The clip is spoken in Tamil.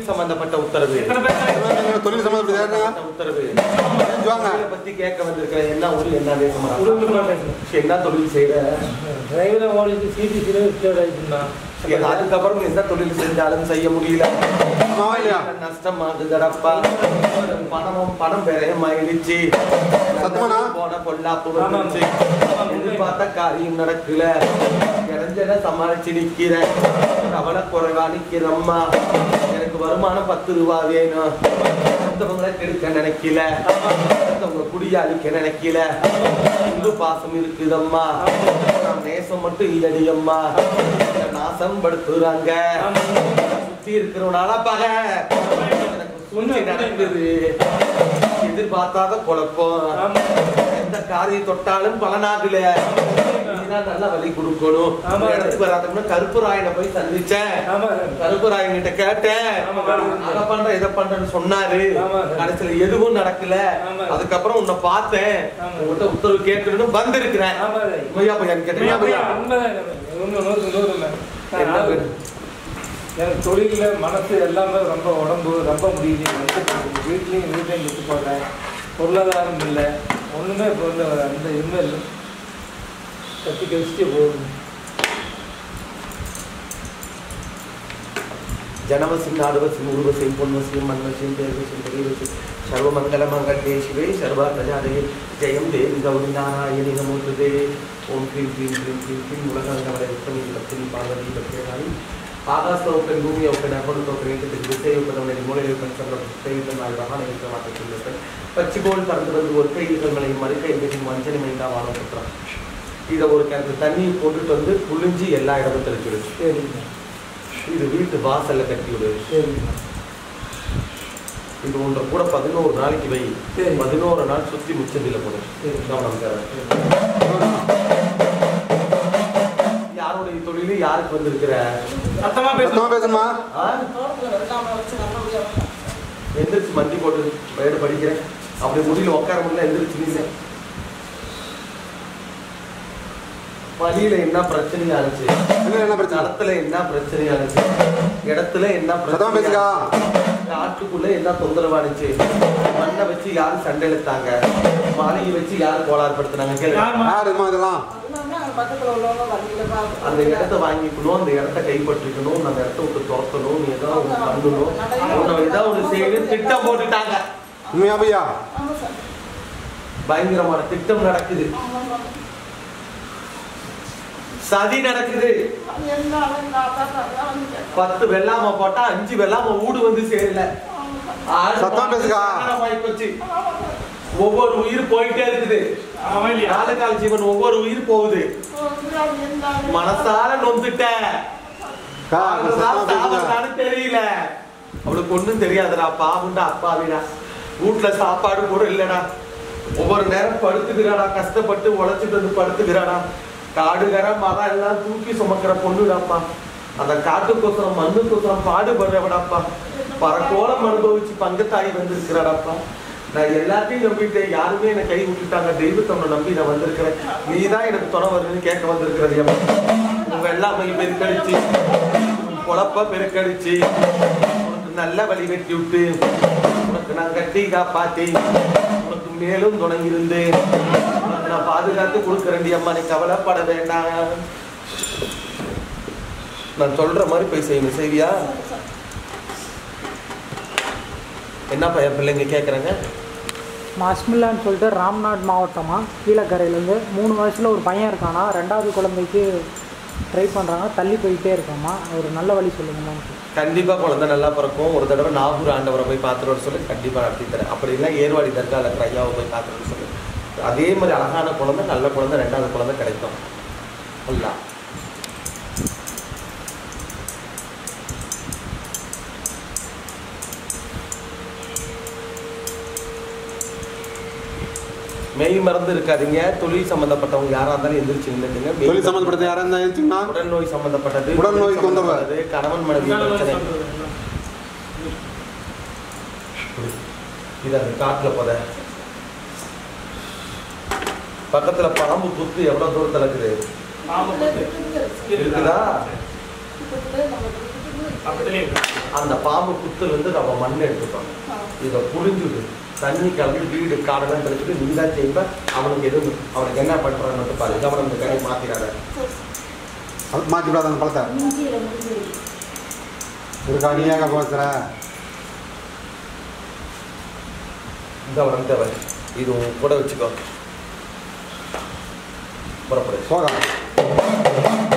சம்பந்தப்பட்ட உத்தரவு எத்தனை பேர் தொழில் சம்மந்தப்பட்ட யாருங்க உத்தரவு வாங்க தொழிலை பத்தி கேட்க வந்திருக்கிறேன் என்ன ஊர் என்ன தேசம் உடுமலை பேசுறேன். என்ன தொழில் செய்யற டிரைவரை ஓடிட்டு சிடிசியில் ரிட்டையர்ட் ஆகிட்டுனா அதுக்கப்புறம் எந்த தொழில் செஞ்சாலும் செய்ய முடியல ஆமாவா இல்லையா நஷ்டம் ஆகுதடப்பா பணமும் பணம் பெறையமாயிடுச்சு சத்தமாண்ணா? போன பொல்லாப்பு ஆமாம். வந்துச்சு எதிர்பார்த்த காரியம் நடக்கல இறஞ்சல சமாளிச்சு நிக்கிற கவலை குறைவா நிக்கிறம்மா எனக்கு வருமானம் பத்து ரூபா வேணும் மத்தவங்களை கெடுக்க நினைக்கல மத்தவங்க குடிய அழிக்க நினைக்கல இந்து பாசம் இருக்குதம்மா நான் நேசம் மட்டும் இல்லடி அம்மா என்னை நாசம் படுத்துறாங்க சுத்தி இருக்கிறவனால பக எனக்கு சூழ்ச்சி நடக்குது எதிர்பார்த்தாத குழப்பம் எந்த காரியம் தொட்டாலும் பலனாகல நீதான் நல்ல வழி கொடுக்கணும் ஆமா. இடத்துக்கு வராதுன்னா கருப்புராயனை போய் சந்திச்சேன் ஆமா கருப்புராயன் கிட்ட கேட்டேன் ஆமா. அதை பண்ற இதை பண்றேன்னு சொன்னாரு ஆமா. கடைசியில எதுவும் நடக்கல ஆமா. அதுக்கப்புறம் உன்னை பார்த்தேன் ஆமா. உங்கள்கிட்ட உத்தரவு கேட்கணும்னு வந்திருக்கிறேன் ஆமா உண்மையா பையன் கேட்டீங்க பையா உண்மைதான் உண்மை நூறுக்கு நூறு உண்மை. நான் என்ன ஆளு- வேணும்? எனக்கு தொழிலில் மனசு எல்லாமே ரொம்ப உடம்பு ரொம்ப முடியல வீட்லேயும் வீட்லேயும் விட்டு போட்டேன் பொருளாதாரம் இல்லை ஒன்றுமே இப்போ வந்து அந்த இதுவுமே இல்லை கத்தி கழிச்சுட்டு போகுது ஜனவசிம் நாடுவசிம் உருவசிம் பொன்வசிம் மன்வசிம் தேவசிம் பெரியவசிம் சர்வமங்கல மங்களே சிவே சர்வாத்மஜாதே ஜெயம் தேவி கௌரி நாராயணி நமோதுதே ஓம் க்ரீம் க்ரீம் க்ரீம் க்ரீம் க்ரீம் உலகங்கவரை உத்தமி பக்தினி பார்வதி பக்தியாரி ஆகாசோப்பன் பூமியோப்பன் அகொடுத்தோப்பன் ஏற்றத்துக்கு திசையோப்பன் மூலையோப்பன் சந்திர திசையோப்பன் வாழ்வாக நினைக்க மாட்டேன் பச்சிபோல் பறந்து வந்து ஒரு கைகள் மலை மறுக்கை எங்கேயும் மஞ்சள் மைந்தா வாழ புத்திரம் இதை ஒரு கிணத்து தண்ணி போட்டுட்டு வந்து புழிஞ்சு எல்லா இடமும் தெளிச்சு விடு சரிங்க இது வீட்டு வாசல்ல கட்டி விடு சரிங்க இது ஒன்றை கூட பதினோரு நாளைக்கு வை சரி. பதினோரு நாள் சுத்தி முச்சந்தில போடு சரி. கவனம் தேவை. யாருடைய தொழிலு யாருக்கு வந்திருக்கிற சத்தமா பேசணும் சத்தமா பேசணுமா ஆ? எந்திரிச்சு மண்டி போட்டு வயடு படிக்கிறேன் அப்படி முடியல உட்கார முடியல எந்திரிச்சு நீங்க வழியில என்ன பிரச்சனையா இருந்துச்சு என்ன என்ன பிரச்சனை இடத்துல என்ன பிரச்சனையா இருந்துச்சு இடத்துல என்ன சத்தமா பிரச்சனை பேசுக்கா காட்டுக்குள்ள என்ன தொந்தரவானுச்சு மண்ணை வச்சு யாரு சண்டை இழுத்தாங்க மாளிகை வச்சு யாரு கோளாறு படுத்துனாங்க கேளு யாரும்மா? யார் இதுமா இதெல்லாம் பக்கத்துல உள்ளவங்க வண்டியில பார்த்து அந்த இடத்த வாங்கிக்கணும் அந்த இடத்த கைப்பற்றிக்கணும் அந்த இடத்த விட்டு துரத்தணும் நீ ஏதாவது ஒண்ணு பண்ணணும் உன்னை ஏதாவது ஒண்ணு செய்யணும் திட்டம் போட்டுட்டாங்க உண்மையா பையா ஆமா சார் பயங்கரமான திட்டம் நடக்குது ஆமா சார் சதி நடக்குது அது என்ன அவங்க அதான் அதான் வந்து பத்து வெள்ளாம போட்டா அஞ்சு வெள்ளாம ஊடு வந்து சேரல ஆடு சத்தமா பேசுக்கா. ஆகி போச்சு ஒவ்வொரு உயிர் போயிட்டே இருக்குது ஆமா இல்லையா நாலு கால் ஜீவன் ஒவ்வொரு உயிர் போகுது மனசால நொந்துட்ட கா சத்தமா பேசுங்க சாவதான்னு தெரியல அவளுக்கு ஒண்ணும் தெரியாதுடா பாவுண்டா அப்பாவிடா வீட்டுல சாப்பாடு கூட இல்லடா ஒவ்வொரு நேரம் படுத்துக்கிறாடா கஷ்டப்பட்டு உழைச்சிட்டு வந்து படுத்துக்கிறாடா காடுகர மரம் எல்லாம் தூக்கி சுமக்கிற பொண்ணுடாப்பா அந்த காட்டுக்கோசரம் மண்ணுக்கோசரம் பாடுபடுறவடாப்பா பறக்கோலம் அனுபவிச்சு பங்கத்தாய் வந்திருக்கிறாடாப்பா நான் எல்லாத்தையும் நம்பிட்டேன் யாருமே என்னை கை விட்டுட்டாங்க தெய்வத்தை உன்னை நம்பி நான் வந்திருக்கிறேன் நீ தான் எனக்கு துணை வருதுன்னு கேட்க வந்திருக்கிறது உங்க எல்லாமே பெருக்கடிச்சு உன் பொழப்ப பெருக்கடிச்சு உனக்கு நல்ல வழி வெட்டி விட்டு உனக்கு நான் கட்டி காப்பாத்தி உனக்கு மேலும் துணை இருந்து உனக்கு நான் பாதுகாத்து கொடுக்குறேன்டி அம்மா நீ கவலைப்பட வேண்டாம் நான் சொல்ற மாதிரி போய் செய்யணும் செய்வியா என்ன பையன் பிள்ளைங்க கேட்குறாங்க மஸ்மில்லான்னு சொல்லிட்டு ராம்நாத் மாவட்டமா கீழக்கரையிலேருந்து மூணு வயசில் ஒரு பையன் இருக்கானா ரெண்டாவது குழந்தைக்கு ட்ரை பண்ணுறாங்க தள்ளி போயிட்டே இருக்காமா ஒரு நல்ல வழி சொல்லுங்கம்மா கண்டிப்பா குழந்தை நல்லா பிறக்கும் ஒரு தடவை நாகூர் ஆண்டவரை போய் பார்த்துட்டு வர சொல்லி கண்டிப்பா நடத்தி தரேன் அப்படி இல்லை ஏர்வாடி தர்காவில் இருக்கிற ஐயாவை போய் பார்த்துட்டு வர சொல்லு அதே மாதிரி அழகான குழந்தை நல்ல குழந்தை ரெண்டாவது குழந்தை கிடைக்கும் அல்லா மெய் மறந்து இருக்காதீங்க தொழில் சம்பந்தப்பட்டவங்க யாரா இருந்தாலும் எந்திரிச்சு நின்னுட்டுங்க மெய் தொழில் சம்மந்தப்பட்டது யாரா இருந்தா இருந்துச்சுன்னா உடல் நோய் சம்பந்தப்பட்டது உடல் நோய் தொந்தரவு. சம்பந்தப்பட்டது, கணவன் மனைவி பிரச்சனை இது அந்த காட்டுல போத பக்கத்துல பாம்பு புத்து எவ்வளவு தூரத்துல இருக்குது ஆமா இருக்குதா பக்கத்துலயே இருக்கு அந்த பாம்பு குத்துல இருந்து நம்ம மண் எடுத்துட்டோம் இதை புரிஞ்சுது தண்ணி கலந்து வீடு காடெல்லாம் தெளிச்சுட்டு நீ தான் செய்வ அவனுக்கு எதுவும் அவனுக்கு என்ன பண்றான்னு மட்டும் பாரு கவனம் இந்த கடையை மாத்திடாத அது மாற்றி விடாத அந்த பழத்தை இருக்கா நீ ஏங்க பேசுற கவனம் தேவை இது உன் கூட வச்சுக்கோ புறப்படு போகலாம்